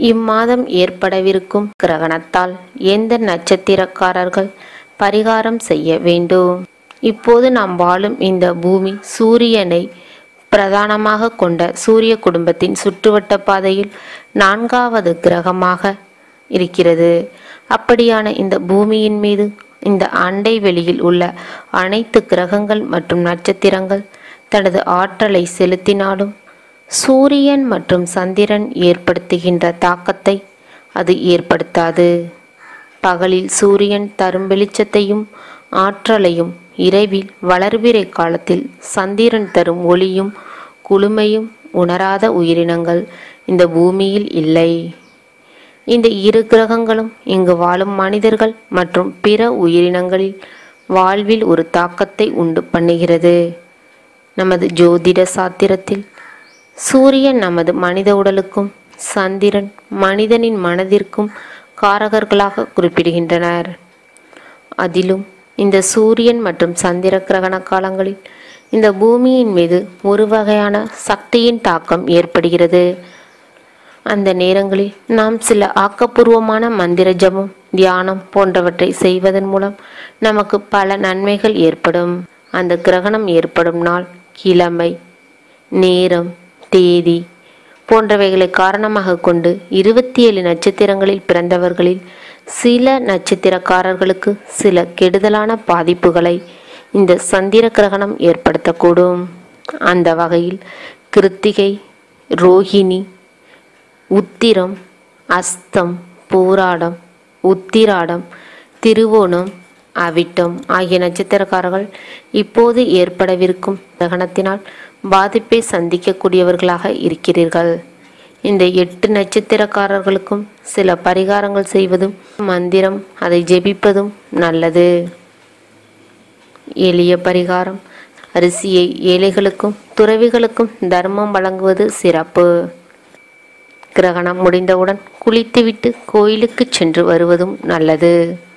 இம்மாதம் ஏற்படவிருக்கும் கிரகணத்தால் எந்த நட்சத்திரக்காரர்கள் பரிகாரம் செய்ய வேண்டும் இப்போது நாம் வாழும் இந்த பூமி சூரியனை பிரதானமாக கொண்ட சூரிய குடும்பத்தின் சுற்றுவட்ட பாதையில் நான்காவது கிரகமாக இருக்கிறது அப்படியான இந்த பூமியின் மீது இந்த அண்டை வெளியில் உள்ள அனைத்து கிரகங்கள் மற்றும் நட்சத்திரங்கள் தனது ஆற்றலை செலுத்தினாலும் சூரியன் மற்றும் சந்திரன் ஏற்படுத்துகின்ற தாக்கத்தை அது ஏற்படுத்தாது பகலில் சூரியன் தரும் வெளிச்சத்தையும் ஆற்றலையும் இரவில் வளர்பிறை காலத்தில் சந்திரன் தரும் ஒளியும் குளுமையும் உணராத உயிரினங்கள் இந்த பூமியில் இல்லை இந்த இரு கிரகங்களும் இங்கு வாழும் மனிதர்கள் மற்றும் பிற உயிரினங்களில் வாழ்வில் ஒரு தாக்கத்தை உண்டு பண்ணுகிறது நமது ஜோதிட சாத்திரத்தில் சூரியன் நமது மனித உடலுக்கும் சந்திரன் மனிதனின் மனதிற்கும் காரகர்களாக குறிப்பிடுகின்றனர் அதிலும் இந்த சூரியன் மற்றும் சந்திர கிரகண காலங்களில் இந்த பூமியின் மீது ஒரு வகையான சக்தியின் தாக்கம் ஏற்படுகிறது அந்த நேரங்களில் நாம் சில ஆக்கப்பூர்வமான மந்திர ஜபம் தியானம் போன்றவற்றை செய்வதன் மூலம் நமக்கு பல நன்மைகள் ஏற்படும் அந்த கிரகணம் ஏற்படும் நாள் கிழமை நேரம் தேதி போன்றவைகளை காரணமாக கொண்டு இருபத்தி ஏழு நட்சத்திரங்களில் பிறந்தவர்களில் சில நட்சத்திரக்காரர்களுக்கு சில கெடுதலான பாதிப்புகளை இந்த சந்திர கிரகணம் ஏற்படுத்தக்கூடும் அந்த வகையில் கிருத்திகை ரோஹிணி உத்திரம் அஸ்தம் பூராடம் உத்திராடம் திருவோணம் அவிட்டம் ஆகிய நட்சத்திரக்காரர்கள் இப்போது ஏற்படவிருக்கும் கிரகணத்தினால் பாதிப்பை சந்திக்கக்கூடியவர்களாக இருக்கிறீர்கள் இந்த எட்டு நட்சத்திரக்காரர்களுக்கும் சில பரிகாரங்கள் செய்வதும் மந்திரம் அதை ஜெபிப்பதும் நல்லது எளிய பரிகாரம் அரிசியை ஏழைகளுக்கும் துறவிகளுக்கும் தர்மம் வழங்குவது சிறப்பு கிரகணம் முடிந்தவுடன் குளித்துவிட்டு கோயிலுக்கு சென்று வருவதும் நல்லது